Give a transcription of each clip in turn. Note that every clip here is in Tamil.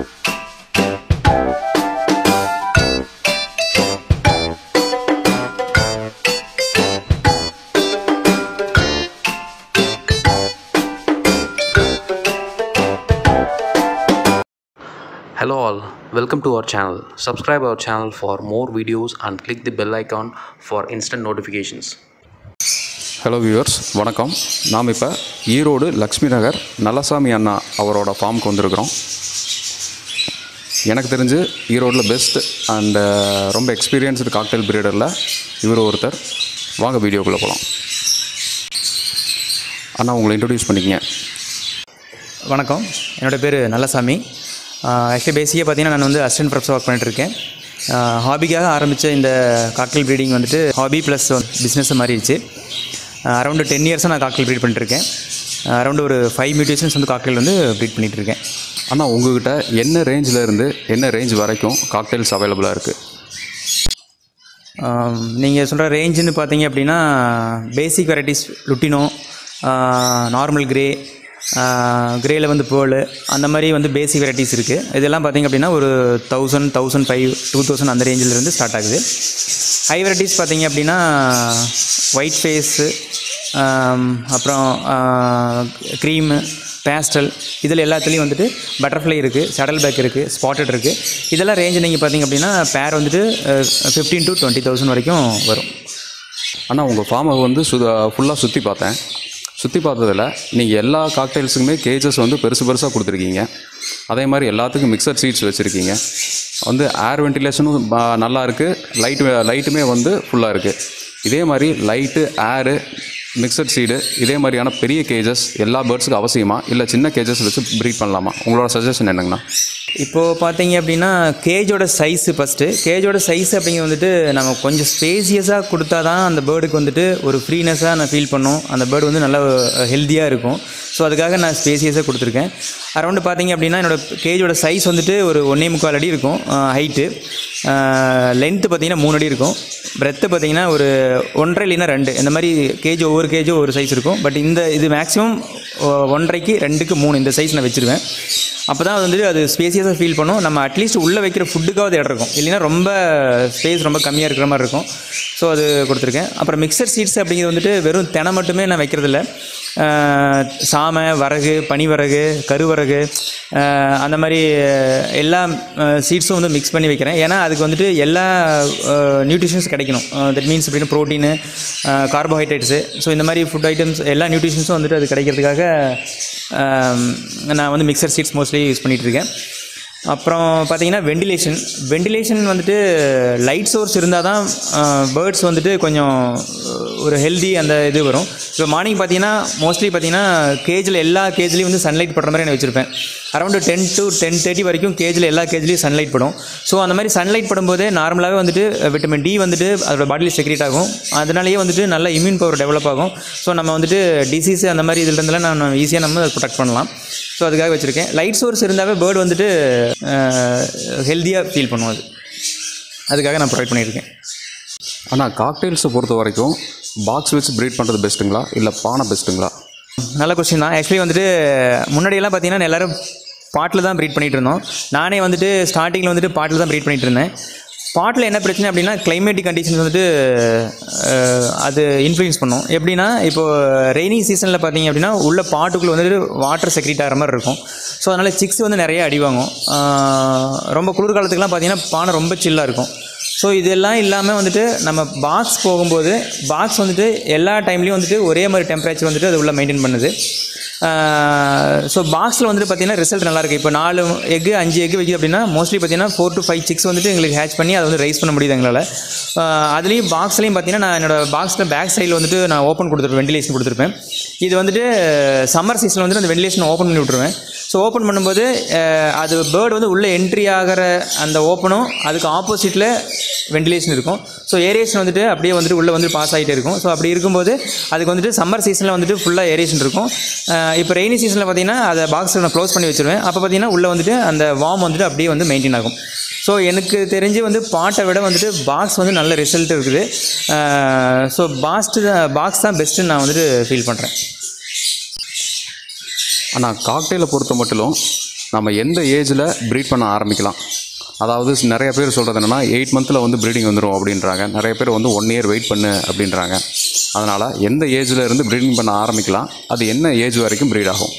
Hello all, welcome to our channel. Subscribe our channel for more videos and click the bell icon for instant notifications. Hello viewers வணக்கம் நாம் இப்போ ஈரோடு லக்ஷ்மி நகர் நல்லசாமி அண்ணா அவரோட ஃபார்முக்கு வந்திருக்கிறோம் எனக்கு தெரிஞ்சு ஈரோடில் பெஸ்ட் அண்ட் ரொம்ப எக்ஸ்பீரியன்ஸ்டு காக்டெயில் பிரீடரில் இவர் ஒருத்தர் வாங்க வீடியோக்குள்ளே போகலாம் அண்ணா உங்களை இன்ட்ரடியூஸ் பண்ணிக்கங்க வணக்கம் என்னோட பேர் நல்லசாமி ஆக்சுவலி பேசிக்காக பார்த்தீங்கன்னா நான் வந்து அசிஸ்டன்ட் ப்ரொஃபஸர் ஒர்க் பண்ணிட்டுருக்கேன் ஹாபிக்காக ஆரம்பித்த இந்த காக்டெயில் ப்ரீடிங் வந்துட்டு ஹாபி ப்ளஸ் பிஸ்னஸ் மாறிடுச்சு அரௌண்டு டென் இயர்ஸாக நான் காக்டெயில் ப்ரீட் பண்ணிட்டுருக்கேன் அரௌண்டு ஒரு ஃபைவ் மியூட்டேஷன்ஸ் வந்து காக்டெயில் வந்து ப்ரீட் பண்ணிகிட்ருக்கேன் அண்ணா உங்ககிட்ட என்ன ரேஞ்சில் இருந்து என்ன ரேஞ்ச் வரைக்கும் காக்டெயில்ஸ் அவைலபிளாக இருக்குது நீங்கள் சொல்கிற ரேஞ்சுன்னு பார்த்தீங்க அப்படின்னா basic varieties lutino normal grey கிரேயில் வந்து பேர்லு அந்த மாதிரி வந்து பேசிக் வெரைட்டிஸ் இருக்குது இதெல்லாம் பார்த்தீங்க அப்படின்னா ஒரு thousand thousand five two thousand அந்த ரேஞ்சிலேருந்து ஸ்டார்ட் ஆகுது ஹை வெரைட்டிஸ் பார்த்தீங்க அப்படின்னா ஒயிட் ஃபேஸு அப்புறம் க்ரீமு பேஸ்டல் இதில் எல்லாத்துலேயும் வந்துட்டு பட்டர்ஃப்ளை இருக்குது சடல் பேக் இருக்குது ஸ்பாட்டட் இருக்குது இதெல்லாம் ரேஞ்சு நீங்கள் பார்த்தீங்க அப்படின்னா பேர் வந்துட்டு ஃபிஃப்டீன் டு டுவெண்ட்டி தௌசண்ட் வரைக்கும் வரும் அண்ணா உங்கள் ஃபார்மை வந்து சு ஃபுல்லாக சுற்றி பார்த்தேன் சுற்றி பார்த்ததில் நீங்கள் எல்லா காக்டைல்ஸுக்குமே கேஜஸ் வந்து பெருசு பெருசாக கொடுத்துருக்கீங்க அதே மாதிரி எல்லாத்துக்கும் மிக்சர் சீட்ஸ் வச்சுருக்கீங்க வந்து ஏர் வென்டிலேஷனும் ப- நல்லா இருக்குது லைட் லைட்டுமே வந்து ஃபுல்லாக இருக்குது இதே மாதிரி லைட்டு ஏரு மிக்சர் சீடு இதே மாதிரியான பெரிய கேஜஸ் எல்லா பேர்ட்ஸுக்கும் அவசியமா இல்லை சின்ன கேஜஸ் வச்சு ப்ரீட் பண்ணலாமா உங்களோட சஜஷன் என்னங்கண்ணா இப்போது பார்த்தீங்க அப்படின்னா கேஜோட சைஸு ஃபஸ்ட்டு கேஜோட சைஸ் அப்படிங்கிறது வந்துட்டு நம்ம கொஞ்சம் ஸ்பேசியஸாக கொடுத்தா தான் அந்த பேர்டுக்கு வந்துட்டு ஒரு ஃப்ரீனஸாக நான் ஃபீல் பண்ணும் அந்த பேர்டு வந்து நல்லா ஹெல்த்தியாக இருக்கும் ஸோ அதுக்காக நான் ஸ்பேசியஸாக கொடுத்துருக்கேன் அரௌண்டு பார்த்தீங்க அப்படின்னா என்னோட கேஜோட சைஸ் வந்துட்டு ஒரு ஒன்றே முக்கால் அடி இருக்கும் ஹைட்டு லென்த்து பார்த்தீங்கன்னா மூணு அடி இருக்கும் பிரெத்து பார்த்தீங்கன்னா ஒரு ஒன்றரை இல்லைன்னா ரெண்டு இந்த மாதிரி கேஜ் ஒவ்வொரு கேஜும் ஒரு சைஸ் இருக்கும் பட் இந்த இது மேக்ஸிமம் ஒன்றரைக்கு ரெண்டுக்கு மூணு இந்த சைஸ் நான் வச்சுருவேன் அப்போ தான் வந்துட்டு அது ஸ்பேசியஸாக ஃபீல் பண்ணும் நம்ம அட்லீஸ்ட் உள்ளே வைக்கிற ஃபுட்டுக்காவது இடம் இருக்கும் இல்லைன்னா ரொம்ப ஸ்பேஸ் ரொம்ப கம்மியாக இருக்கிற மாதிரி இருக்கும் ஸோ அது கொடுத்துருக்கேன் அப்புறம் மிக்சர் சீட்ஸ் அப்படிங்கிறது வந்துட்டு வெறும் தெனை மட்டுமே நான் வைக்கிறதில்ல ஆஹ் சாமை வரகு பனிவரகு கருவரகு ஆஹ் அந்த மாதிரி எல்லா சீட்ஸும் வந்து மிக்ஸ் பண்ணி வைக்கிறேன் ஏன்னா அதுக்கு வந்துட்டு எல்லா நியூட்ரிஷன்ஸ் கிடைக்கணும் தட் மீன்ஸ் அப்படின்னா ப்ரோட்டீனு கார்போஹைட்ரேட்ஸு ஸோ இந்த மாதிரி ஃபுட் ஐட்டம்ஸ் எல்லா நியூட்ரிஷன்ஸும் வந்துட்டு அது கிடைக்கிறதுக்காக ஆஹ் நான் வந்து மிக்சர் சீட்ஸ் மோஸ்ட்லி யூஸ் பண்ணிகிட்டு இருக்கேன் அப்புறம் பார்த்தீங்கன்னா வெண்டிலேஷன் வெண்டிலேஷன் வந்துட்டு லைட் சோர்ஸ் இருந்தால் தான் பேர்ட்ஸ் வந்துட்டு கொஞ்சம் ஒரு ஹெல்தி அந்த இது வரும் இப்போ மார்னிங் பார்த்தீங்கன்னா மோஸ்ட்லி பார்த்தீங்கன்னா கேஜில் எல்லா கேஜ்லேயும் வந்து சன்லைட் படுற மாதிரி நான் வச்சுருப்பேன் around ten to ten thirty வரைக்கும் கேஜில் எல்லா கேஜ்லேயும் சன்லைட் படும் ஸோ அந்த மாதிரி சன்லைட் படும்போதே நார்மலாகவே வந்துட்டு விட்டமின் டி வந்துட்டு அதோட பாடியில் செக்ரேட் ஆகும் அதனாலேயே வந்துட்டு நல்ல இம்யூன் பவர் டெவலப் ஆகும் ஸோ நம்ம வந்துட்டு டிசீஸ் அந்த மாதிரி இதுலேருந்துலாம் நான் ஈஸியாக நம்ம ப்ரொடெக்ட் பண்ணலாம் ஸோ அதுக்காக வச்சுருக்கேன் லைட் சோர்ஸ் இருந்தாவே பேர்டு வந்துட்டு ஹெல்த்தியாக ஃபீல் பண்ணும் அது அதுக்காக நான் ப்ரொவைட் பண்ணியிருக்கேன் ஆனால் காக்டெயில்ஸை பொறுத்த வரைக்கும் பாக்ஸ் வச்சு ப்ரீட் பண்ணுறது பெஸ்ட்டுங்களா இல்லை பானை பெஸ்ட்டுங்களா நல்ல கொஸ்டின் தான் ஆக்சுவலி வந்துட்டு முன்னாடியெல்லாம் பார்த்தீங்கன்னா எல்லாரும் பாட்டில் தான் ப்ரீட் பண்ணிகிட்டு இருந்தோம் நானே வந்துட்டு ஸ்டார்டிங்கில் வந்துட்டு பாட்டில் தான் ப்ரீட் பண்ணிகிட்டு இருந்தேன் பாட்டில் என்ன பிரச்சனை அப்படின்னா கிளைமேட்டிக் கண்டிஷன்ஸ் வந்துட்டு அஹ், அது இன்ஃப்ளூயன்ஸ் பண்ணும் எப்படின்னா இப்போது ரெய்னி சீசனில் பார்த்தீங்க அப்படின்னா உள்ள பாட்டுக்குள்ளே வந்துட்டு வாட்டர் செக்ரேட் ஆகிற மாதிரி இருக்கும் ஸோ அதனால் சிக்ஸ் வந்து நிறைய அடி வாங்கும் அஹ், ரொம்ப குளிர்காலத்துக்குலாம் பார்த்தீங்கன்னா பானை ரொம்ப சில்லாக இருக்கும் ஸோ இதெல்லாம் இல்லாமல் வந்துட்டு நம்ம பாக்ஸ் போகும்போது பாக்ஸ் வந்துட்டு எல்லா டைம்லேயும் வந்துட்டு ஒரே மாதிரி டெம்பரேச்சர் வந்துட்டு அது உள்ள மெயின்டைன் பண்ணுது ஸோ பாக்ஸில் வந்துட்டு பார்த்தீங்கன்னா ரிசல்ட் நல்லா இருக்கு இப்போ நாலு எக்கு அஞ்சு எக்கு வைக்குது அப்படின்னா மோஸ்ட்லி பார்த்தீங்கன்னா ஃபோர் டு ஃபைவ் சிக்ஸ் வந்துட்டு எங்களுக்கு ஹேட்ச் பண்ணி அதை வந்து ரைஸ் பண்ண முடியுது எங்களால் அதுலேயும் பாக்ஸ்லேயும் பார்த்தீங்கன்னா நான் என்னோட பாக்ஸில் பேக் சைடில் வந்துட்டு நான் ஓப்பன் கொடுத்துருப்பேன் வெண்டிலேஷன் கொடுத்துருப்பேன் இது வந்துட்டு சம்மர் சீசனில் வந்துட்டு அந்த வெண்டிலேஷன் ஓப்பன் பண்ணி விட்ருவேன் ஸோ ஓப்பன் பண்ணும்போது அஹ், அது பேர்டு வந்து உள்ளே என்ட்ரி ஆகிற அந்த ஓப்பனும் அதுக்கு ஆப்போசிட்டில் வெண்டிலேஷன் இருக்கும் ஸோ ஏரியேஷன் வந்துட்டு அப்படியே வந்துட்டு உள்ளே வந்து பாஸ் ஆகிட்டே இருக்கும் ஸோ அப்படி இருக்கும்போது அதுக்கு வந்துட்டு சம்மர் சீசனில் வந்துட்டு ஃபுல்லாக ஏரியேஷன் இருக்கும் அஹ், இப்போ ரெய்னி சீசனில் பார்த்தீங்கன்னா அதை பாக்ஸில் நான் க்ளோஸ் பண்ணி வச்சிருவேன் அப்போ பார்த்தீங்கன்னா உள்ளே வந்துட்டு அந்த வார்ம் வந்துட்டு அப்படியே வந்து மெயின்டைன் ஆகும் ஸோ எனக்கு தெரிஞ்சு வந்து பாட்டை விட வந்துட்டு பாக்ஸ் வந்து நல்ல ரிசல்ட் இருக்குது ஸோ பாஸ்ட்டு பாக்ஸ் தான் பெஸ்ட்டுன்னு நான் வந்துட்டு ஃபீல் பண்ணுறேன் ஆனால் காக்டெயிலை பொறுத்த மட்டிலும் நம்ம எந்த ஏஜில் ப்ரீட் பண்ண ஆரம்பிக்கலாம் அதாவது நிறைய பேர் சொல்கிறது என்னென்னா எயிட் மந்தில் வந்து ப்ரீடிங் வந்துடும் அப்படின்றாங்க நிறைய பேர் வந்து ஒன் இயர் வெயிட் பண்ணு அப்படின்றாங்க அதனால் எந்த ஏஜில் இருந்து ப்ரீடிங் பண்ண ஆரம்பிக்கலாம் அது என்ன ஏஜ் வரைக்கும் ப்ரீட் ஆகும்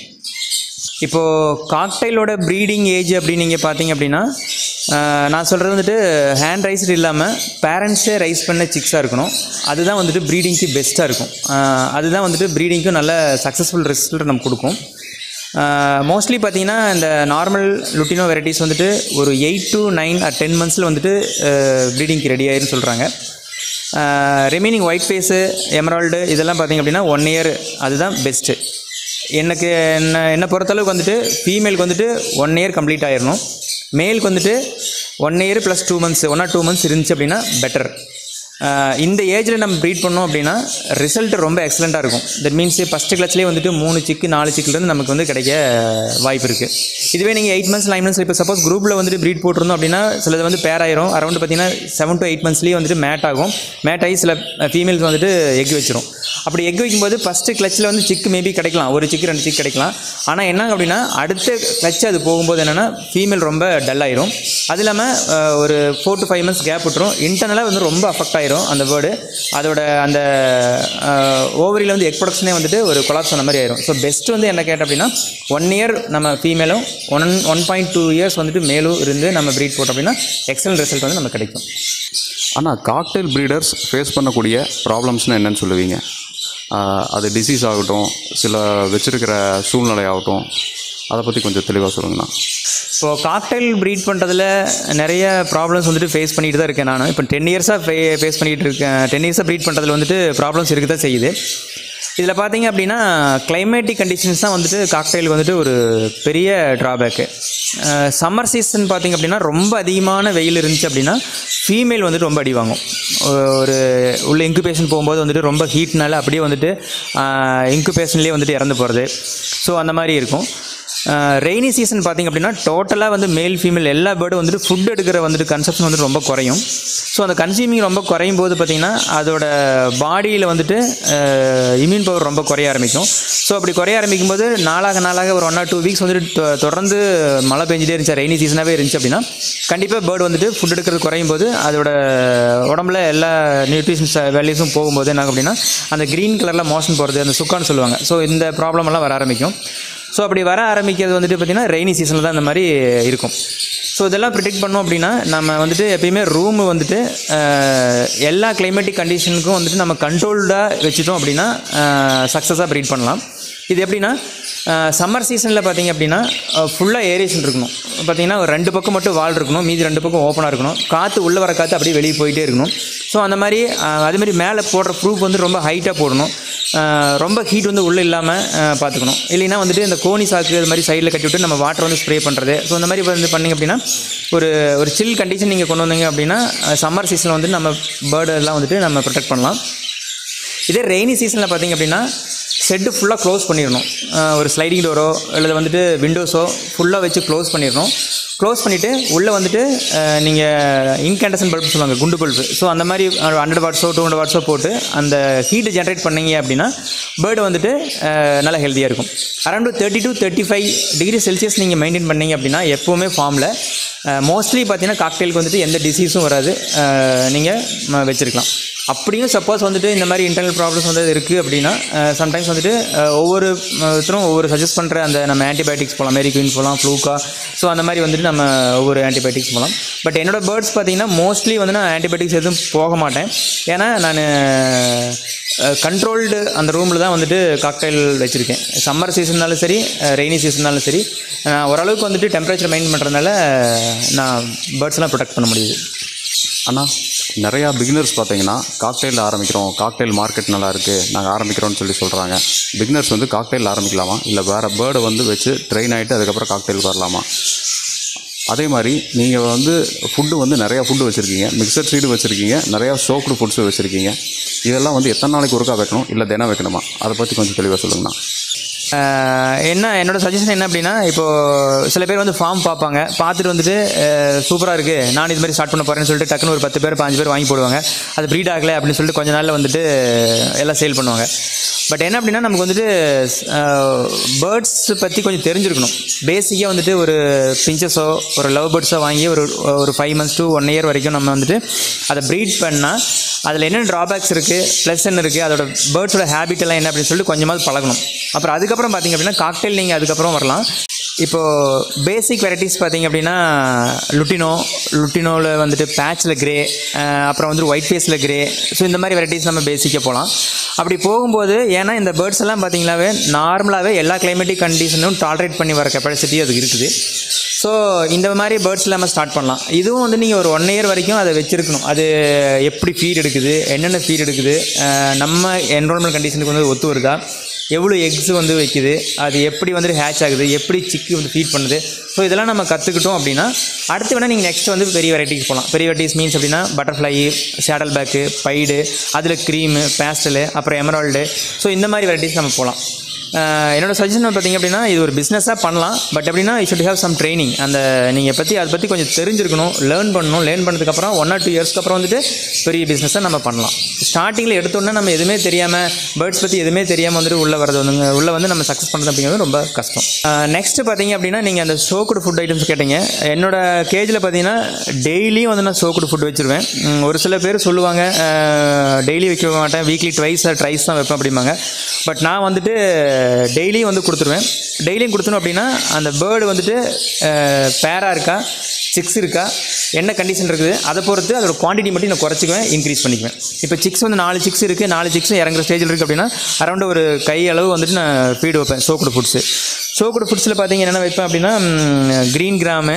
இப்போது காக்டைலோட ப்ரீடிங் ஏஜ் அப்படின்னு நீங்கள் பார்த்தீங்க அப்படின்னா ஆஹ், நான் சொல்கிறது வந்துட்டு ஹேண்ட் ரைஸ்டு இல்லாமல் பேரண்ட்ஸே ரைஸ் பண்ண சிக்ஸாக இருக்கணும் அதுதான் வந்துட்டு ப்ரீடிங்க்கு பெஸ்ட்டாக இருக்கும் ஆஹ், அதுதான் வந்துட்டு ப்ரீடிங்க்கும் நல்ல சக்ஸஸ்ஃபுல் ரிசல்ட் நமக்கு கொடுக்கும் மோஸ்ட்லி பார்த்தீங்கன்னா இந்த நார்மல் லுட்டினோ வெரைட்டிஸ் வந்துட்டு ஒரு eight to nine or ten மந்த்ஸில் வந்துட்டு ப்ரீடிங்க்கு ரெடி ஆயிருன்னு சொல்கிறாங்க ரிமைனிங் ஒயிட் ஃபேஸு எமரால்டு இதெல்லாம் பார்த்தீங்க அப்படின்னா ஒன் இயர் அதுதான் பெஸ்ட்டு எனக்கு என்ன என்னை பொறுத்தளவுக்கு வந்துட்டு ஃபீமேலுக்கு வந்துட்டு ஒன் இயர் கம்ப்ளீட் ஆயிடணும் மேலுக்கு வந்துட்டு one year plus two months one or two months இருந்துச்சு அப்படின்னா பெட்டர் இந்த ஏஜில் நம்ம ப்ரீட் பண்ணோம் அப்படின்னா ரிசல்ட் ரொம்ப எக்ஸலண்ட்டாக இருக்கும் தட் மீன்ஸ் ஃபஸ்ட்டு கிளச்லேயே வந்துட்டு மூணு சிக்கு நாலு சிக்குலேருந்து நமக்கு வந்து கிடைக்க வாய்ப்பு இருக்குது இதுவே நீங்கள் எயிட் மந்த்ஸ் நைன் மந்த்ஸ் இப்போ சப்போஸ் குரூப்பில் வந்துட்டு ப்ரீட் போட்டிருந்தோம் அப்படின்னா சிலது வந்து பேர் ஆயிரும் அரௌண்ட் பார்த்தீங்கன்னா செவன் to எயிட் மந்த்ஸ்லேயே வந்துட்டு மேட் ஆகும் மேட் ஆகி சில ஃபீமேல்ஸ் வந்துட்டு எக் வச்சிரும் அப்படி எக் வைக்கும்போது ஃபஸ்ட்டு கிளச்சில் வந்து சிக்கு மேபி கிடைக்கலாம் ஒரு சிக்கு ரெண்டு சிக்கு கிடைக்கலாம் ஆனால் என்ன அப்படின்னா அடுத்த கிளச் அது போகும்போது என்னென்னா ஃபீமேல் ரொம்ப டல் ஆயிரும் அது இல்லாமல் அஹ், ஒரு four to five months gap விட்டுரும் இன்டர்னலாக வந்து ரொம்ப அஃபெக்ட் ஆயிரும் அந்த வேர்டு அதோட அந்த ஓவரியில் வந்து எக் ப்ரொடக்ஷனே வந்துட்டு ஒரு கொலாப்ஸ் ஆன மாதிரி ஆயிரும் ஸோ பெஸ்ட் வந்து என்ன கேட்டேன் அப்படின்னா ஒன் இயர் நம்ம ஃபீமேலும் one one point two years வந்துட்டு மேலும் இருந்து நம்ம ப்ரீட் போட்டோம் அப்படின்னா எக்ஸலன்ட் ரிசல்ட் வந்து நமக்கு கிடைக்கும் ஆனால் காக்டெயில் ப்ரீடர்ஸ் ஃபேஸ் பண்ணக்கூடிய ப்ராப்ளம்ஸ்னு என்னன்னு சொல்லுவீங்க ஆஹ் அது டிசீஸ் ஆகட்டும் சில வச்சிருக்கிற சூழ்நிலை ஆகட்டும் அதை பற்றி கொஞ்சம் தெளிவாக சொல்லுங்கண்ணா இப்போது காக்டைல் ப்ரீட் பண்ணுறதுல நிறைய ப்ராப்ளம்ஸ் வந்துட்டு ஃபேஸ் பண்ணிட்டு தான் இருக்கேன் நான் இப்போ டென் இயர்ஸாக ஃபே ஃபேஸ் பண்ணிகிட்டு இருக்கேன் டென் இயர்ஸாக ப்ரீட் பண்ணுறதுல வந்துட்டு ப்ராப்ளம்ஸ் இருக்க தான் செய்யுது இதில் பார்த்தீங்க அப்படின்னா கிளைமேட்டிக் கண்டிஷன்ஸ் தான் வந்துட்டு காக்டைலுக்கு வந்துட்டு ஒரு பெரிய ட்ராபேக்கு சம்மர் சீசன் பார்த்தீங்க அப்படின்னா ரொம்ப அதிகமான வெயில் இருந்துச்சு அப்படின்னா ஃபீமேல் வந்துட்டு ரொம்ப அடி வாங்கும் ஒரு உள்ள இன்குபேஷன் போகும்போது வந்துட்டு ரொம்ப ஹீட்னால அப்படியே வந்துட்டு இன்குபேஷன்லேயே வந்துட்டு இறந்து போகிறது ஸோ அந்த மாதிரி இருக்கும் ரெய்னி சீசன் பார்த்திங்க அப்படின்னா டோட்டலாக வந்து மேல் ஃபீமேல் எல்லா பேர்டும் வந்துட்டு ஃபுட் எடுக்கிற வந்துட்டு கன்சப்ஷன் வந்துட்டு ரொம்ப குறையும் ஸோ அந்த கன்சியூமிங் ரொம்ப குறையும் போது பார்த்திங்கன்னா அதோட பாடியில் வந்துட்டு இம்யூன் பவர் ரொம்ப குறைய ஆரம்பிக்கும் ஸோ அப்படி குறைய ஆரம்பிக்கும் போது நாளாக நாளாக ஒரு ஒன் ஆர் டூ வீக்ஸ் வந்துட்டு தொ- தொடர்ந்து மழை பெஞ்சிட்டே இருந்துச்சு ரெய்னி சீசனாகவே இருந்துச்சு அப்படின்னா கண்டிப்பாக பேர்டு வந்துட்டு ஃபுட் எடுக்கிறது குறையும் போது அதோட உடம்புல எல்லா நியூட்ரிஷன்ஸ் வேல்யூஸும் போகும்போது என்ன ஆகும் அப்படின்னா அந்த க்ரீன் கலரில் மோஷன் போகிறது அந்த சுக்கான்னு சொல்லுவாங்க ஸோ இந்த ப்ராப்ளம் எல்லாம் வர ஆரம்பிக்கும் ஸோ அப்படி வர ஆரம்பிக்கிறது வந்துட்டு பார்த்திங்கன்னா ரெய்னி சீசனில் தான் இந்த மாதிரி இருக்கும் ஸோ இதெல்லாம் ப்ரிடிக்ட் பண்ணோம் அப்படின்னா நம்ம வந்துட்டு எப்பயுமே ரூம் வந்துட்டு அஹ், எல்லா கிளைமேட்டிக் கண்டிஷனுக்கும் வந்துட்டு நம்ம கண்ட்ரோல்டாக வச்சுட்டோம் அப்படின்னா சக்ஸஸாக ப்ரீட் பண்ணலாம் இது எப்படின்னா சம்மர் சீசனில் பார்த்தீங்க அப்படின்னா ஃபுல்லாக ஏரியேஷன் இருக்கணும் பார்த்தீங்கன்னா ஒரு ரெண்டு பக்கம் மட்டும் வால் இருக்கணும் மீதி ரெண்டு பக்கம் ஓப்பனாக இருக்கணும் காற்று உள்ளே வர காற்று அப்படியே வெளியே போயிட்டே இருக்கணும் ஸோ அந்த மாதிரி அஹ், அதே மாதிரி மேலே போடுற ப்ரூஃப் வந்து ரொம்ப ஹைட்டாக போடணும் அஹ், ரொம்ப ஹீட் வந்து உள்ளே இல்லாமல் பார்த்துக்கணும் இல்லைன்னா வந்துட்டு இந்த கோனி சாக்கு இது மாதிரி சைடில் கட்டி விட்டு நம்ம வாட்டர் வந்து ஸ்ப்ரே பண்ணுறது ஸோ இந்த மாதிரி வந்து பண்ணிங்க அப்படின்னா ஒரு ஒரு சில் கண்டிஷன் நீங்கள் கொண்டு வந்தீங்க அப்படின்னா சம்மர் சீசனில் வந்து நம்ம பேர்டு எல்லாம் வந்துட்டு நம்ம ப்ரொடெக்ட் பண்ணலாம் இதே ரெய்னி சீசனில் பார்த்தீங்க அப்படின்னா ஷெட்டு ஃபுல்லாக க்ளோஸ் பண்ணிடணும் அஹ் ஒரு ஸ்லைடிங் டோரோ அல்லது வந்துட்டு விண்டோஸோ ஃபுல்லாக வச்சு க்ளோஸ் பண்ணிடணும் க்ளோஸ் பண்ணிவிட்டு உள்ளே வந்துட்டு நீங்கள் இன்கேண்டசன் பல்ப் சொல்லுவாங்க குண்டு பல்பு ஸோ அந்த மாதிரி ஹண்ட்ரட் வாட்ஸோ டூ ஹண்ட்ரட் வாட்ஸோ போட்டு அந்த ஹீட்டை ஜென்ரேட் பண்ணீங்க அப்படின்னா பேர்டு வந்துட்டு அஹ், நல்லா ஹெல்த்தியாக இருக்கும் around thirty to thirty five degree Celsius நீங்கள் மெயின்டைன் பண்ணீங்க அப்படின்னா எப்போவுமே ஃபார்மில் மோஸ்ட்லி பார்த்தீங்கன்னா காக்டெயிலுக்கு வந்துட்டு எந்த டிசீஸும் வராது நீங்கள் வச்சுருக்கலாம் அப்படியும் சப்போஸ் வந்துட்டு இந்த மாதிரி இன்டர்னல் ப்ராப்ளம்ஸ் வந்து இருக்குது அப்படின்னா சம்டைம்ஸ் வந்துட்டு அஹ், ஒவ்வொரு ஒருத்தரும் ஒவ்வொரு சஜஸ்ட் பண்ணுற அந்த நம்ம ஆன்டிபயோட்டிக்ஸ் போகலாம் மேரிக்வின் போகலாம் ஃப்ளூக்கா ஸோ அந்த மாதிரி வந்துட்டு நம்ம ஒவ்வொரு ஆன்டிபயோட்டிக்ஸ் போகலாம் பட் என்னோட பேர்ட்ஸ் பார்த்தீங்கன்னா மோஸ்ட்லி வந்து நான் ஆன்டிபயோட்டிக்ஸ் எதுவும் போக மாட்டேன் ஏன்னா நான் கண்ட்ரோல்டு அந்த ரூமில் தான் வந்துட்டு காக்டைல் வச்சுருக்கேன் சம்மர் சீசன்னாலும் சரி ரெய்னி சீசன்னாலும் சரி நான் ஓரளவுக்கு வந்துட்டு டெம்பரேச்சர் மெயின்டைன் பண்ணுறதுனால நான் பேர்ட்ஸ்லாம் ப்ரொடெக்ட் பண்ண முடியுது ஆனால் நிறையா பிகினர்ஸ் பார்த்தீங்கன்னா காக்டெயில் ஆரம்பிக்கிறோம் காக்டெயில் மார்க்கெட் நல்லா இருக்குது நாங்கள் ஆரம்பிக்கிறோம்னு சொல்லி சொல்கிறாங்க பிகினர்ஸ் வந்து காக்டெயில் ஆரம்பிக்கலாமா இல்லை வேறு பேர்டை வந்து வச்சு ட்ரெயின் ஆகிட்டு அதுக்கப்புறம் காக்டெயிலுக்கு வரலாமா அதே மாதிரி நீங்கள் வந்து ஃபுட்டு வந்து நிறையா ஃபுட்டு வச்சுருக்கீங்க மிக்சர் சீடு வச்சுருக்கீங்க நிறையா சோக்டு ஃபுட்ஸ் வச்சுருக்கீங்க இதெல்லாம் வந்து எத்தனை நாளைக்கு ஒருக்கா வைக்கணும் இல்லை தினம் வைக்கணுமா அதை பற்றி கொஞ்சம் தெளிவாக சொல்லுங்கண்ணா ஆஹ் என்ன என்னோட சஜஷன் என்ன அப்படின்னா இப்போது சில பேர் வந்து ஃபார்ம் பார்ப்பாங்க பார்த்துட்டு வந்துட்டு சூப்பராக இருக்குது நான் இது மாதிரி ஸ்டார்ட் பண்ண போகிறேன்னு சொல்லிட்டு டக்குன்னு ஒரு பத்து பேர் பாஞ்சு பேர் வாங்கி போடுவாங்க அது ப்ரீட் ஆகலை அப்படின்னு சொல்லிட்டு கொஞ்ச நாளில் வந்துட்டு எல்லாம் சேல் பண்ணுவாங்க பட் என்ன அப்படின்னா நமக்கு வந்துட்டு பேர்ட்ஸ் பற்றி கொஞ்சம் தெரிஞ்சிருக்கணும் பேசிக்காக வந்துட்டு ஒரு பிஞ்சஸோ ஒரு லவ் பேர்ட்ஸோ வாங்கி ஒரு ஒரு five months to one year வரைக்கும் நம்ம வந்துட்டு அதை ப்ரீட் பண்ணால் அதில் என்ன ட்ராபேக்ஸ் இருக்குது ப்ளஸ் என்ன இருக்குது அதோட பேர்ட்ஸோட ஹேபிட் எல்லாம் என்ன அப்படின்னு சொல்லிட்டு கொஞ்சமாவது பழகணும் அப்புறம் அதுக்கப்புறம் பார்த்தீங்க அப்படின்னா காக்டெயில் நீங்கள் அதுக்கப்புறம் வரலாம் இப்போது பேசிக் வெரைட்டிஸ் பார்த்தீங்க அப்படின்னா லுட்டினோ லுட்டினோவில் வந்துட்டு பேட்சில் கிரே அப்புறம் வந்து ஒயிட் ஃபேஸில் கிரே ஸோ இந்த மாதிரி வெரைட்டிஸ் நம்ம பேசிக்காக போகலாம் அப்படி போகும்போது ஏன்னா இந்த பேர்ட்ஸ் எல்லாம் பார்த்தீங்கன்னாவே நார்மலாகவே எல்லா கிளைமேட்டிக் கண்டிஷனும் டாலரேட் பண்ணி வர கெப்பாசிட்டி அதுக்கு இருக்குது ஸோ இந்த மாதிரி பேர்ட்ஸ் நம்ம ஸ்டார்ட் பண்ணலாம் இதுவும் வந்து நீங்கள் ஒரு ஒன் இயர் வரைக்கும் அதை வச்சுருக்கணும் அது எப்படி ஃபீட் எடுக்குது என்னென்ன ஃபீட் எடுக்குது அஹ் நம்ம என்ரோல்மெண்ட் கண்டிஷனுக்கு வந்து ஒத்து வருதா எவ்வளோ எக்ஸ் வந்து வைக்குது அது எப்படி வந்துட்டு ஹேட்ச் ஆகுது எப்படி சிக்கு வந்து ஃபீட் பண்ணுது ஸோ இதெல்லாம் நம்ம கற்றுக்கிட்டோம் அப்படின்னா அடுத்து வேணால் நீங்கள் நெக்ஸ்ட் வந்து பெரிய வெரைட்டிஸ் போகலாம் பெரிய வெரைட்டிஸ் மீன்ஸ் அப்படின்னா பட்டர்ஃப்ளை சேடல் பேக்கு பைடு அதில் க்ரீமு பேஸ்டலு அப்புறம் எமரால்டு ஸோ இந்த மாதிரி வெரைட்டிஸ் நம்ம போகலாம் ஆஹ் என்னோட சஜஷன் பார்த்தீங்க அப்படின்னா இது ஒரு பிஸ்னஸாக பண்ணலாம் பட் அப்படின்னா you should have some training அந்த நீங்கள் பற்றி அதை பற்றி கொஞ்சம் தெரிஞ்சிருக்கணும் லேர்ன் பண்ணணும் லேர்ன் பண்ணதுக்கப்புறம் ஒன் ஆர் டூ இயர்ஸ்க்கு அப்புறம் வந்துட்டு பெரிய பிஸ்னஸை நம்ம பண்ணலாம் ஸ்டார்டிங்கில் எடுத்தோன்னே நம்ம எதுவுமே தெரியாமல் பேர்ட்ஸ் பற்றி எதுவுமே தெரியாமல் வந்துட்டு உள்ளே வரது வந்து உள்ளே வந்து நம்ம சக்ஸஸ் பண்ணுறது அப்படிங்கிறது ரொம்ப கஷ்டம் நெக்ஸ்ட்டு பார்த்தீங்க அப்படின்னா நீங்கள் அந்த சோக்குடு ஃபுட் ஐட்டம்ஸ் கேட்டீங்க என்னோட கேஜில் பார்த்தீங்கன்னா டெய்லியும் வந்து நான் சோக்குடு ஃபுட் வச்சுருவேன் உம், ஒரு சில பேர் சொல்லுவாங்க டெய்லி வைக்க மாட்டேன் வீக்லி ட்வைஸ் ட்ரைஸ் தான் வைப்பேன் அப்படிம்பாங்க பட் நான் வந்துட்டு டெய்லியும் வந்து கொடுத்துருவேன் டெய்லியும் கொடுத்தணும் அப்படின்னா அந்த பேர்டு வந்துட்டு பேராக இருக்கா சிக்ஸ் இருக்கா என்ன கண்டிஷன் இருக்குது அதை பொறுத்து அதோட குவான்டிட்டி மட்டும் நான் குறைச்சிக்குவேன் இன்க்ரீஸ் பண்ணிக்குவேன் இப்போ சிக்ஸ் வந்து நாலு சிக்ஸ் இருக்குது நாலு சிக்ஸ் இறங்குற ஸ்டேஜில் இருக்குது அப்படின்னா அரௌண்ட் ஒரு கை அளவு வந்துட்டு நான் ஃபீடு வைப்பேன் சோக்குடு ஃபுட்ஸு சோக்குடு ஃபுட்ஸில் பார்த்தீங்க என்னென்ன வைப்பேன் அப்படின்னா க்ரீன் கிராமு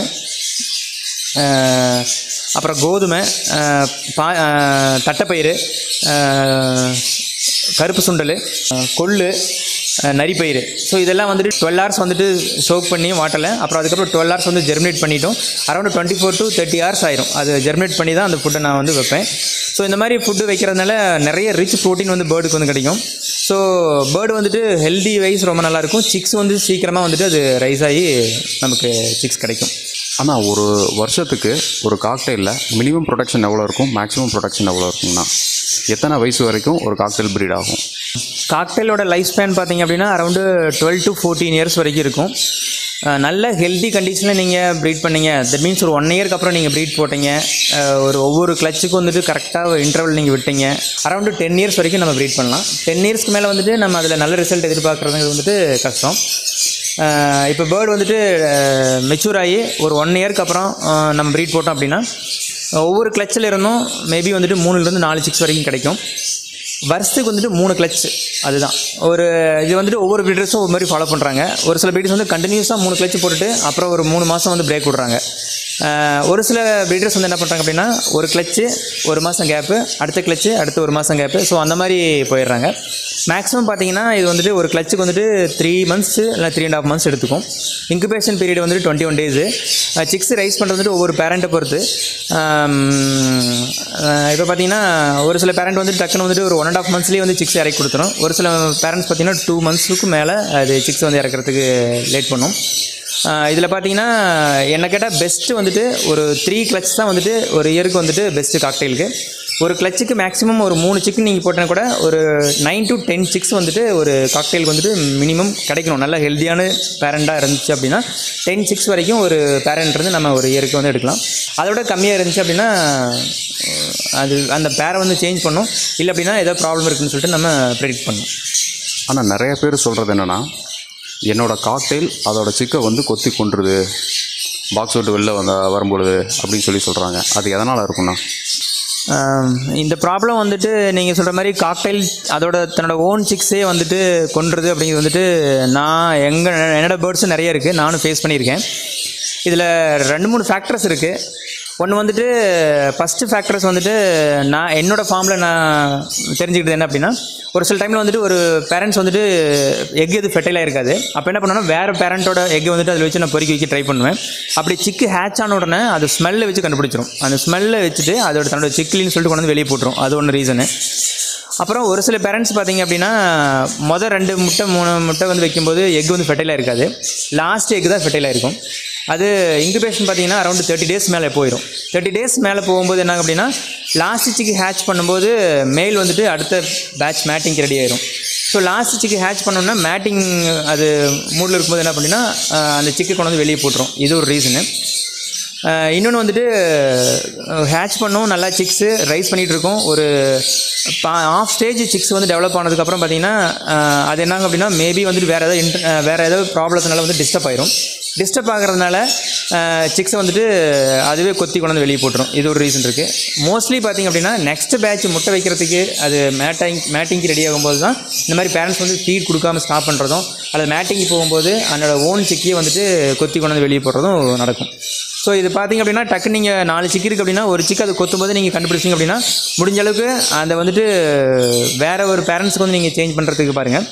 அஹ், அப்புறம் கோதுமை அஹ், பா அஹ், தட்டைப்பயிறு அஹ், கருப்பு சுண்டல் அஹ், கொள்ளு அஹ், நரிப்பயிறு ஸோ இதெல்லாம் வந்துட்டு டுவெல் ஹவர்ஸ் வந்துட்டு சோக் பண்ணி வாட்டலை அப்புறம் அதுக்கப்புறம் டுவெல் ஹவர்ஸ் வந்து ஜெர்மினேட் பண்ணிட்டோம் around twenty four to thirty hours ஆயிரும் அது ஜெர்மினேட் பண்ணி தான் அந்த ஃபுட்டை நான் வந்து வைப்பேன் ஸோ இந்த மாதிரி ஃபுட்டு வைக்கிறதுனால நிறைய ரிச் ப்ரோட்டீன் வந்து பேர்டுக்கு வந்து கிடைக்கும் ஸோ பேர்டு வந்துட்டு ஹெல்தி வைஸ் ரொம்ப நல்லாயிருக்கும் சிக்ஸ் வந்து சீக்கிரமாக வந்துட்டு அது ரைஸ் ஆகி நமக்கு சிக்ஸ் கிடைக்கும் ஆனால் ஒரு வருஷத்துக்கு ஒரு காக்டெயிலில் மினிமம் ப்ரொடக்ஷன் எவ்வளோ இருக்கும் மேக்ஸிமம் ப்ரொடக்ஷன் எவ்வளோ இருக்குங்கண்ணா எத்தனை வயசு வரைக்கும் ஒரு காக்டெயில் ப்ரீட் ஆகும் காக்டெயிலோட லைஃப் ஸ்பேன் பார்த்தீங்க அப்படின்னா around twelve to fourteen years வரைக்கும் இருக்கும் அஹ் நல்ல ஹெல்தி கண்டிஷனில் நீங்கள் ப்ரீட் பண்ணீங்க தட் மீன்ஸ் ஒரு ஒன் இயர்க்கு அப்புறம் நீங்கள் ப்ரீட் போட்டீங்க அஹ் ஒரு ஒவ்வொரு கிளச்சுக்கும் வந்துட்டு கரெக்டாக ஒரு இன்டர்வல் நீங்கள் விட்டீங்க அரௌண்டு டென் இயர்ஸ் வரைக்கும் நம்ம ப்ரீட் பண்ணலாம் டென் இயர்ஸ்க்கு மேலே வந்துட்டு நம்ம அதில் நல்ல ரிசல்ட் எதிர்பார்க்குறது வந்துட்டு கஷ்டம் அஹ் இப்போ பேர்டு வந்துட்டு மெச்சூர் ஆகி ஒரு ஒன் இயர்க்கு அப்புறம் அஹ் நம்ம ப்ரீட் போட்டோம் அப்படின்னா ஒவ்வொரு கிளச்சில் இருந்தும் மேபி வந்துட்டு மூணுலேருந்து நாலு சிக்ஸ் வரைக்கும் கிடைக்கும் வருஷத்துக்கு வந்துட்டு மூணு கிளச் அதுதான் ஒரு இது வந்துட்டு ஒவ்வொரு ப்ரீடர்ஸும் ஒரு மாதிரி ஃபாலோ பண்ணுறாங்க ஒரு சில ப்ரீடர்ஸ் வந்து கண்டினியூஸாக மூணு கிளச் போட்டுட்டு அப்புறம் ஒரு மூணு மாதம் வந்து பிரேக் விட்றாங்க ஆஹ் ஒரு சில ப்ரீடர்ஸ் வந்து என்ன பண்ணுறாங்க அப்படின்னா ஒரு கிளச்சு ஒரு மாதம் கேப்பு அடுத்த கிளச்சு அடுத்த ஒரு மாதம் கேப்பு ஸோ அந்த மாதிரி போயிடுறாங்க மேக்ஸிமம் பார்த்தீங்கன்னா இது வந்துட்டு ஒரு கிளச்சுக்கு வந்துட்டு த்ரீ மந்த்ஸ் இல்லை த்ரீ அண்ட் ஆஃப் மந்த்ஸ் எடுத்துக்கும் இன்குபேஷன் பீரியட் வந்துட்டு twenty one days chicks raise பண்ணுறது வந்துட்டு ஒவ்வொரு பேரண்ட்டை பொறுத்து இப்போ பார்த்தீங்கன்னா ஒரு சில பேரண்ட் வந்து டக்குன்னு வந்துட்டு ஒரு ஒன் அண்ட் ஆஃப் மந்த்ஸ்லேயே வந்து சிக்ஸ் இறக்கி கொடுத்துரும் ஒரு சில பேரண்ட்ஸ் பார்த்தீங்கன்னா டூ மந்த்ஸுக்கு மேலே அது சிக்ஸ் வந்து இறக்கிறதுக்கு லேட் பண்ணும் இதில் பார்த்தீங்கன்னா என்ன கேட்டால் பெஸ்ட்டு வந்துட்டு ஒரு த்ரீ கிளச் தான் வந்துட்டு ஒரு இயருக்கு வந்துட்டு பெஸ்ட்டு காக்டெயிலுக்கு ஒரு கிளச்சுக்கு மேக்ஸிமம் ஒரு மூணு சிக்கன் நீங்கள் போட்டனா கூட ஒரு நைன் டு டென் சிக்ஸ் வந்துட்டு ஒரு காக்டெயிலுக்கு வந்துட்டு மினிமம் கிடைக்கணும் நல்ல ஹெல்த்தியான பேரண்ட்டாக இருந்துச்சு அப்படின்னா டென் சிக்ஸ் வரைக்கும் ஒரு பேரண்ட் இருந்து நம்ம ஒரு இயருக்கு வந்து எடுக்கலாம் அதோட கம்மியாக இருந்துச்சு அப்படின்னா அஹ், அது அந்த பேரை வந்து சேஞ்ச் பண்ணும் இல்லை அப்படின்னா ஏதோ ப்ராப்ளம் இருக்குன்னு சொல்லிட்டு நம்ம ப்ரெடிக்ட் பண்ணணும் ஆனால் நிறைய பேர் சொல்கிறது என்னென்னா என்னோட காக்டெயில் அதோட சிக்கை வந்து கொத்தி கொண்டுருது பாக்ஸ் விட்டு வெளில வந்த வரும்பொழுது அப்படின்னு சொல்லி சொல்கிறாங்க அது எதனால் இருக்குண்ணா ஆம், இந்த ப்ராப்ளம் வந்துட்டு நீங்கள் சொல்கிற மாதிரி காக்டைல் அதோட தன்னோட ஓன் சிக்ஸே வந்துட்டு கொன்றுது அப்படிங்கிறது வந்துட்டு நான் எங்கள் என்னோட பேர்ட்ஸும் நிறைய இருக்குது நானும் ஃபேஸ் பண்ணியிருக்கேன் இதில் ரெண்டு மூணு ஃபேக்டர்ஸ் இருக்குது ஒன்று வந்துட்டு ஃபஸ்ட்டு ஃபேக்டர்ஸ் வந்துட்டு நான் என்னோடய ஃபார்மில் நான் தெரிஞ்சுக்கிட்டது என்ன அப்படின்னா ஒரு சில டைமில் வந்துட்டு ஒரு பேரண்ட்ஸ் வந்துட்டு எக் எது ஃபெர்டைலாக இருக்காது அப்போ என்ன பண்ணுவேன்னா வேறு பேரண்ட்டோட எக்கை வந்துட்டு அதில் வச்சு நான் பொறுக்கி வைக்க ட்ரை பண்ணுவேன் அப்படி சிக்கு ஹேட்ச் ஆன உடனே அது ஸ்மெல்லை வச்சு கண்டுபிடிச்சிரும் அந்த ஸ்மெல்லை வச்சுட்டு அதோட தன்னோட சிக்கிலின்னு சொல்லிட்டு கொண்டு வந்து வெளியே போட்டுரும் அது ஒன்று ரீசனு அப்புறம் ஒரு சில பேரண்ட்ஸ் பார்த்தீங்க அப்படின்னா மொதல் ரெண்டு முட்டை மூணு முட்டை வந்து வைக்கும்போது எக் வந்து ஃபெர்டைலாக இருக்காது லாஸ்ட் எக் தான் ஃபெர்டைலாக இருக்கும் அது இன்குபேஷன் பார்த்தீங்கன்னா அரௌண்ட் தேர்ட்டி டேஸ் மேலே போயிடும் தேர்ட்டி டேஸ் மேலே போகும்போது என்ன அப்படின்னா லாஸ்ட் சிக்கு ஹேட்ச் பண்ணும்போது மேல் வந்துட்டு அடுத்த பேட்ச் மேட்டிங்க்கு ரெடி ஆயிரும் ஸோ லாஸ்ட் சிக்கு ஹேட்ச் பண்ணோம்னா மேட்டிங் அது மூடில் இருக்கும்போது என்ன பண்ணினா அந்த சிக்கு கொண்டு வந்து வெளியே போட்டுரும் இது ஒரு ரீசனு இன்னொன்று வந்துட்டு ஹேட்ச் பண்ணோம் நல்லா சிக்ஸு ரைஸ் பண்ணிகிட்டு இருக்கோம் ஒரு ஆஃப் ஸ்டேஜ் சிக்ஸ் வந்து டெவலப் ஆனதுக்கப்புறம் பார்த்தீங்கன்னா அஹ், அது என்னங்க அப்படின்னா மேபி வந்துட்டு வேறு ஏதாவது இன்ட் வேறு ஏதாவது ப்ராப்ளத்தினால வந்து டிஸ்டர்ப் ஆயிரும் டிஸ்டர்ப் ஆகிறதுனால சிக்ஸை வந்துட்டு அதுவே கொத்தி கொண்டு வந்து வெளியே போட்டுரும் இது ஒரு ரீசன் இருக்குது மோஸ்ட்லி பார்த்திங்க அப்படின்னா நெக்ஸ்ட் பேட்ச் முட்டை வைக்கிறதுக்கு அது மேட்டிங் மேட்டிங்க்கு ரெடி ஆகும்போது தான் இந்த மாதிரி பேரண்ட்ஸ் வந்து ஃபீட் கொடுக்காம ஸ்டாப் பண்ணுறதும் அல்லது மேட்டிங்க்கு போகும்போது அதனோட ஓன் சிக்கியை வந்துட்டு கொத்தி கொண்டு வந்து வெளியே போடுறதும் நடக்கும் ஸோ இது பார்த்தீங்க அப்படின்னா டக்கு நீங்கள் நாலு சிக்கி இருக்குது அப்படின்னா ஒரு சிக்கு அது கொத்தும்போது நீங்கள் கண்டுபிடிச்சிங்க அப்படின்னா முடிஞ்ச அளவுக்கு அதை வந்துட்டு வேற ஒரு பேரண்ட்ஸுக்கு வந்து நீங்கள் சேஞ்ச் பண்ணுறதுக்கு பாருங்கள்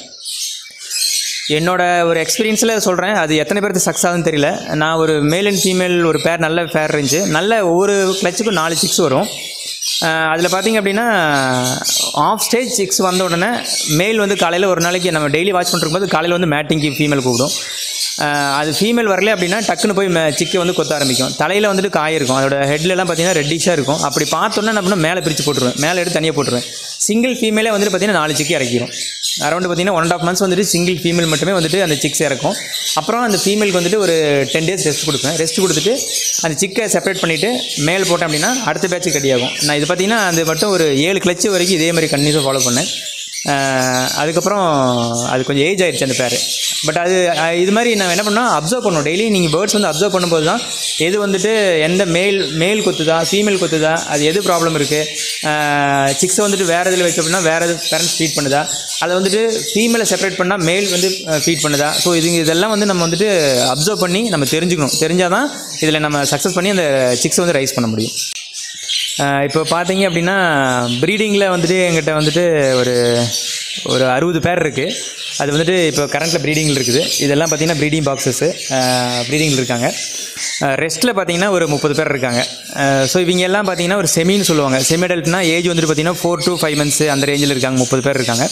என்னோட ஒரு எக்ஸ்பீரியன்ஸில் சொல்கிறேன் அது எத்தனை பேருக்கு சக்ஸஸ் ஆகுதுன்னு தெரியல நான் ஒரு மேல் அண்ட் ஃபீமேல் ஒரு பேர் நல்ல பேர் இருந்துச்சு நல்ல ஒவ்வொரு கிளச்சுக்கும் நாலு சிக்ஸ் வரும் அதில் பார்த்தீங்க அப்படின்னா ஆஃப் ஸ்டேஜ் சிக்ஸ் வந்த உடனே மேல் வந்து காலையில் ஒரு நாளைக்கு நம்ம டெய்லி வாட்ச் பண்ணிருக்கும்போது காலையில் வந்து மேட்டிங்க்கு ஃபீமேல் கூப்பிடும் அஹ் அது ஃபீமேல் வரல அப்படின்னா டக்குன்னு போய் மே சிக்கை வந்து கொத்த ஆரம்பிக்கும் தலையில் வந்துட்டு காய் இருக்கும் அதோட ஹெட்லலாம் பார்த்தீங்கன்னா ரெட்டிஷாக இருக்கும் அப்படி பார்த்தோன்னா என்ன பண்ண மேலே பிரித்து போட்டுருவேன் மேலே எடுத்து தனியாக போட்டுருவேன் சிங்கிள் ஃபீமேலே வந்துட்டு பார்த்தீங்கன்னா நாலு சிக்கி இறக்கிடும் அரௌண்ட் பார்த்தீங்கன்னா ஒன் அண்ட் ஆஃப் மந்த்ஸ் வந்துட்டு சிங்கிள் ஃபீமேல் மட்டுமே வந்துட்டு அந்த சிக்ஸ் இறக்கும் அப்புறம் அந்த ஃபீமேலுக்கு வந்துட்டு ஒரு டென் டேஸ் ரெஸ்ட் கொடுப்பேன் ரெஸ்ட் கொடுத்துட்டு அந்த சிக்கை செப்பரேட் பண்ணிவிட்டு மேல் போட்டேன் அப்படின்னா அடுத்த பேட்ச் ரெடி ஆகும் நான் இது பார்த்தீங்கன்னா அது மட்டும் ஒரு ஏழு கிளச்சு வரைக்கும் இதே மாதிரி கண்டினியூஸாக ஃபாலோ பண்ணேன் அஹ் அதுக்கப்புறம் அது கொஞ்சம் ஏஜ் ஆயிடுச்சு அந்த பேர் பட் அது அஹ் இது மாதிரி நான் என்ன பண்ணால் அப்சர்வ் பண்ணணும் டெய்லி நீங்கள் பேர்ட்ஸ் வந்து அப்சர்வ் பண்ணும்போது தான் எது வந்துட்டு எந்த மேல் மேல் கொத்துதா ஃபீமேல் கொத்துதா அது எது ப்ராப்ளம் இருக்குது சிக்ஸை வந்துட்டு வேறு இதில் வச்சு அப்படின்னா வேறு எது பேரண்ட்ஸ் ஃபீட் பண்ணுதா அதை வந்துட்டு ஃபீமேலை செப்பரேட் பண்ணால் மேல் வந்து ஃபீட் பண்ணுதா ஸோ இது இதெல்லாம் வந்து நம்ம வந்துட்டு அப்சர்வ் பண்ணி நம்ம தெரிஞ்சுக்கணும் தெரிஞ்சால் தான் இதில் நம்ம சக்ஸஸ் பண்ணி அந்த சிக்ஸை வந்து ரைஸ் பண்ண முடியும் ஆஹ் இப்போ பார்த்தீங்க அப்படின்னா ப்ரீடிங்கில் வந்துட்டு எங்கிட்ட வந்துட்டு ஒரு ஒரு அறுபது பேர் இருக்குது அது வந்துட்டு இப்போ கரண்ட்டில் ப்ரீடிங்கில் இருக்குது இதெல்லாம் பார்த்தீங்கன்னா ப்ரீடிங் பாக்ஸஸ்ஸு ப்ரீடிங்கில் இருக்காங்க ரெஸ்ட்டில் பார்த்தீங்கன்னா ஒரு முப்பது பேர் இருக்காங்க ஸோ இவங்க எல்லாம் பார்த்தீங்கன்னா ஒரு செமின்னு சொல்லுவாங்க செமி அடல்ட்னா ஏஜ் வந்துட்டு பார்த்தீங்கன்னா ஃபோர் to ஃபைவ் மந்த்ஸ் அந்த ரேஞ்சில் இருக்காங்க முப்பது பேர் இருக்காங்க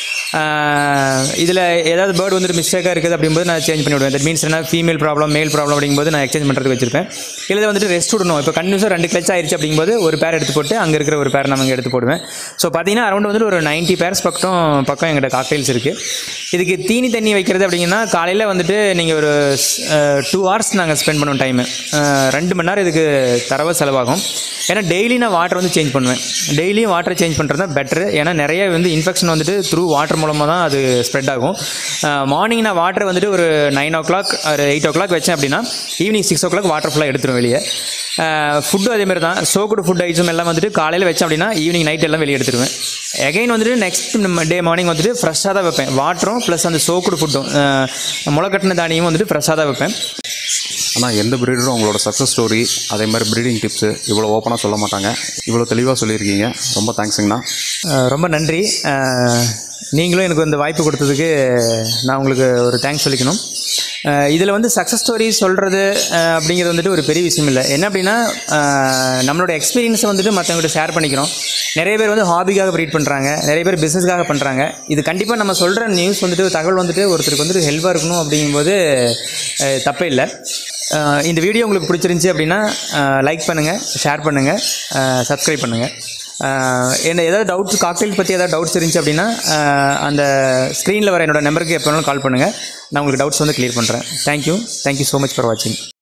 இதில் ஏதாவது பேர்டு வந்துட்டு மிஸ்டேக்காக இருக்குது அப்படிங்கும்போது நான் சேஞ்ச் பண்ணி விடுவேன் தட் மீன்ஸ் என்ன ஃபீமேல் ப்ராப்ளம் மேல் ப்ராப்ளம் அப்படிங்கும்போது நான் எக்ஸ்சேஞ்ச் பண்ணுறதுக்கு வச்சிருப்பேன் இல்லை வந்துட்டு ரெஸ்ட் விடணும் இப்போ கண்டினியூஸாக ரெண்டு கிளச் ஆயிடுச்சு அப்படிங்கும்போது ஒரு பேர் எடுத்து போட்டு அங்கே இருக்கிற ஒரு பேர் நான் அங்கே எடுத்து போடுவேன் ஸோ பார்த்தீங்கன்னா அரௌண்ட் வந்துட்டு ஒரு 90 பேர்ஸ் பக்கம் பக்கம் எங்கிட்ட காக்டைல்ஸ் இருக்குது இதுக்கு தீனி தண்ணி வைக்கிறது அப்படிங்கன்னா காலையில் வந்துட்டு நீங்கள் ஒரு டூ ஹவர்ஸ் நாங்கள் ஸ்பெண்ட் பண்ணுவோம் டைமு ரெண்டு மணி நேரம் இதுக்கு தரவ செலவாகும் ஏன்னா டெய்லி நான் வாட்டர் வந்து சேஞ்ச் பண்ணுவேன் டெய்லியும் வாட்டர் சேஞ்ச் பண்ணுறது தான் பெட்ரு ஏன்னா நிறைய வந்து இன்ஃபெக்ஷன் வந்துட்டு த்ரூ வாட்டர் மூலமாக தான் அது ஸ்ப்ரெட் ஆகும் மார்னிங் நான் வாட்டர் வந்துட்டு ஒரு நைன் ஓ கிளாக் ஒரு எயிட் ஓ கிளாக் வச்சேன் அப்படின்னா evening six o'clock water ஃபுல்லாக எடுத்துரும் வெளியே ஃபுட்டும் அதேமாதிரி தான் சோக்குடு ஃபுட் ஐட்டம் எல்லாம் வந்துட்டு காலையில் வச்சேன் அப்படின்னா ஈவினிங் நைட் எல்லாம் வெளியே எடுத்துருவேன் எகைன் வந்துட்டு நெக்ஸ்ட் டே மார்னிங் வந்துட்டு ஃப்ரெஷ்ஷாக தான் வைப்பேன் வாட்டரும் ப்ளஸ் அந்த சோக்குடு ஃபுட்டும் முளைக்கட்டின தானியமும் வந்துட்டு ஃப்ரெஷ்ஷாக தான் வைப்பேன் ஆனால் எந்த ப்ரீடரும் அவங்களோட சக்ஸஸ் ஸ்டோரி அதே மாதிரி ப்ரீடிங் டிப்ஸு இவ்வளோ ஓப்பனாக சொல்ல மாட்டாங்க இவ்வளோ தெளிவாக சொல்லியிருக்கீங்க ரொம்ப தேங்க்ஸுங்கண்ணா அஹ் ரொம்ப நன்றி அஹ் நீங்களும் எனக்கு இந்த வாய்ப்பு கொடுத்ததுக்கு நான் உங்களுக்கு ஒரு தேங்க்ஸ் சொல்லிக்கணும் இதில் வந்து சக்ஸஸ் ஸ்டோரி சொல்கிறது அப்படிங்கிறது வந்துட்டு ஒரு பெரிய விஷயம் இல்லை என்ன அப்படின்னா அஹ் நம்மளோட எக்ஸ்பீரியன்ஸை வந்துட்டு மற்றவங்ககிட்ட ஷேர் பண்ணிக்கிறோம் நிறைய பேர் வந்து ஹாபிக்காக ப்ரீட் பண்ணுறாங்க நிறைய பேர் பிஸ்னஸ்க்காக பண்ணுறாங்க இது கண்டிப்பாக நம்ம சொல்கிற நியூஸ் வந்துட்டு தகவல் வந்துட்டு ஒருத்தருக்கு வந்துட்டு ஹெல்ப்பாக இருக்கணும் அப்படிங்கும்போது அஹ் தப்பே இல்லை அஹ் இந்த வீடியோ உங்களுக்கு பிடிச்சிருந்துச்சி அப்படின்னா லைக் பண்ணுங்கள் ஷேர் பண்ணுங்கள் சப்ஸ்கிரைப் பண்ணுங்கள் என்ன ஏதாவது டவுட்ஸ் காக்டெயில் பற்றி ஏதாவது டவுட்ஸ் இருந்துச்சு அப்படின்னா அஹ் அந்த ஸ்க்ரீனில் வர என்னோட நம்பருக்கு எப்போ வேணாலும் கால் பண்ணுங்கள் நான் உங்களுக்கு டவுட்ஸ் வந்து க்ளியர் பண்ணுறேன் thank you thank you so much for வாட்சிங்